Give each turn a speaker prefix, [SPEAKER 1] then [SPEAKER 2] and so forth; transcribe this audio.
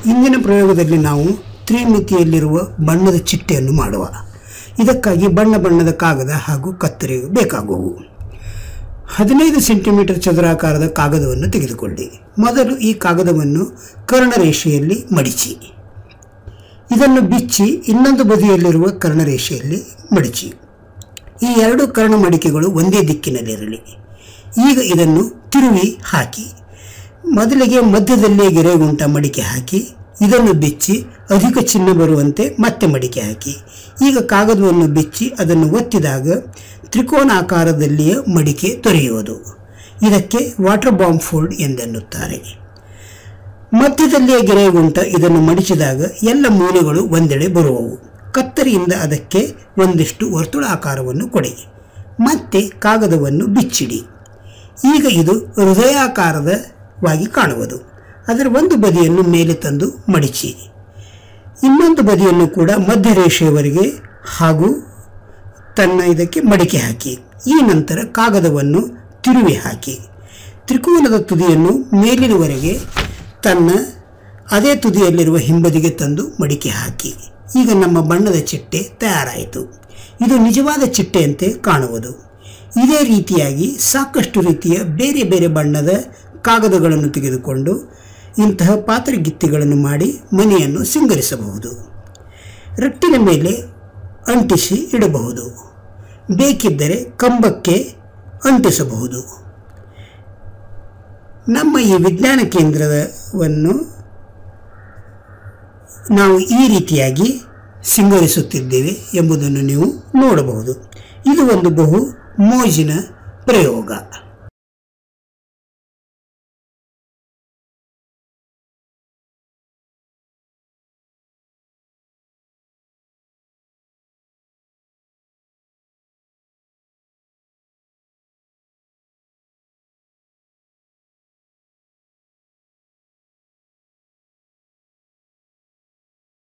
[SPEAKER 1] ಇಂದಿನ ಪ್ರಯೋಗದಲ್ಲಿ ನಾವು ತ್ರಿಮಿತಿಯಲ್ಲಿರುವ ಬಣ್ಣದ ಚಿಟ್ಟೆಯನ್ನು ಮಾಡುವ ಇದಕ್ಕಾಗಿ ಬಣ್ಣ ಬಣ್ಣದ ಕಾಗದ ಹಾಗೂ ಕತ್ತರಿ ಬೇಕಾಗುವು ಹದಿನೈದು ಸೆಂಟಿಮೀಟರ್ ಚದುರಾಕಾರದ ಕಾಗದವನ್ನು ತೆಗೆದುಕೊಳ್ಳಿ ಮೊದಲು ಈ ಕಾಗದವನ್ನು ಕರ್ಣರೇಷೆಯಲ್ಲಿ ಮಡಿಚಿ ಇದನ್ನು ಬಿಚ್ಚಿ ಇನ್ನೊಂದು ಬದಿಯಲ್ಲಿರುವ ಕರ್ಣರೇಷೆಯಲ್ಲಿ ಮಡಿಚಿ ಈ ಎರಡು ಕರ್ಣ ಮಡಿಕೆಗಳು ಒಂದೇ ದಿಕ್ಕಿನಲ್ಲಿರಲಿ ಈಗ ಇದನ್ನು ತಿರುವಿ ಹಾಕಿ ಮೊದಲಿಗೆ ಮಧ್ಯದಲ್ಲೇ ಗೆರೆಗುಂಟ ಮಡಿಕೆ ಹಾಕಿ ಇದನ್ನು ಬಿಚ್ಚಿ ಅಧಿಕ ಚಿಹ್ನೆ ಬರುವಂತೆ ಮತ್ತೆ ಮಡಿಕೆ ಹಾಕಿ ಈಗ ಕಾಗದವನ್ನು ಬಿಚ್ಚಿ ಅದನ್ನು ಒತ್ತಿದಾಗ ತ್ರಿಕೋನಾಕಾರದಲ್ಲಿಯ ಮಡಿಕೆ ದೊರೆಯುವುದು ಇದಕ್ಕೆ ವಾಟರ್ ಬಾಂಬ್ ಫೋಲ್ಡ್ ಎಂದೆನ್ನುತ್ತಾರೆ ಮಧ್ಯದಲ್ಲಿಯ ಗೆರೆಗುಂಟ ಇದನ್ನು ಮಡಿಚಿದಾಗ ಎಲ್ಲ ಮೂಲೆಗಳು ಒಂದೆಡೆ ಬರುವವು ಕತ್ತರಿಯಿಂದ ಅದಕ್ಕೆ ಒಂದಿಷ್ಟು ವರ್ತುಳಾಕಾರವನ್ನು ಕೊಡಿ ಮತ್ತೆ ಕಾಗದವನ್ನು ಬಿಚ್ಚಿಡಿ ಈಗ ಇದು ಹೃದಯಾಕಾರದವಾಗಿ ಕಾಣುವುದು ಅದರ ಒಂದು ಬದಿಯನ್ನು ಮೇಲೆ ತಂದು ಮಡಿಚಿ ಇನ್ನೊಂದು ಬದಿಯನ್ನು ಕೂಡ ಮಧ್ಯರೇಷೆಯವರೆಗೆ ಹಾಗೂ ತನ್ನ ಇದಕ್ಕೆ ಮಡಿಕೆ ಹಾಕಿ ಈ ನಂತರ ಕಾಗದವನ್ನು ತಿರುವಿ ಹಾಕಿ ತ್ರಿಕೋನದ ತುದಿಯನ್ನು ಮೇಲಿನವರೆಗೆ ತನ್ನ ಅದೇ ತುದಿಯಲ್ಲಿರುವ ಹಿಂಬದಿಗೆ ತಂದು ಮಡಿಕೆ ಹಾಕಿ ಈಗ ನಮ್ಮ ಬಣ್ಣದ ಚಿಟ್ಟೆ ತಯಾರಾಯಿತು ಇದು ನಿಜವಾದ ಚಿಟ್ಟೆಯಂತೆ ಕಾಣುವುದು ಇದೇ ರೀತಿಯಾಗಿ ಸಾಕಷ್ಟು ರೀತಿಯ ಬೇರೆ ಬೇರೆ ಬಣ್ಣದ ಕಾಗದಗಳನ್ನು ತೆಗೆದುಕೊಂಡು ಇಂತಹ ಪಾತ್ರಗಿತ್ತಿಗಳನ್ನು ಮಾಡಿ ಮನೆಯನ್ನು ಸಿಂಗರಿಸಬಹುದು ರಟ್ಟಿನ ಮೇಲೆ ಅಂಟಿಸಿ ಇಡಬಹುದು ಬೇಕಿದ್ದರೆ ಕಂಬಕ್ಕೆ ಅಂಟಿಸಬಹುದು ನಮ್ಮ ಈ ವಿಜ್ಞಾನ ಕೇಂದ್ರವನ್ನು ನಾವು ಈ ರೀತಿಯಾಗಿ ಸಿಂಗರಿಸುತ್ತಿದ್ದೇವೆ ಎಂಬುದನ್ನು ನೀವು ನೋಡಬಹುದು ಇದು ಒಂದು ಬಹು ಮೋಜಿನ ಪ್ರಯೋಗ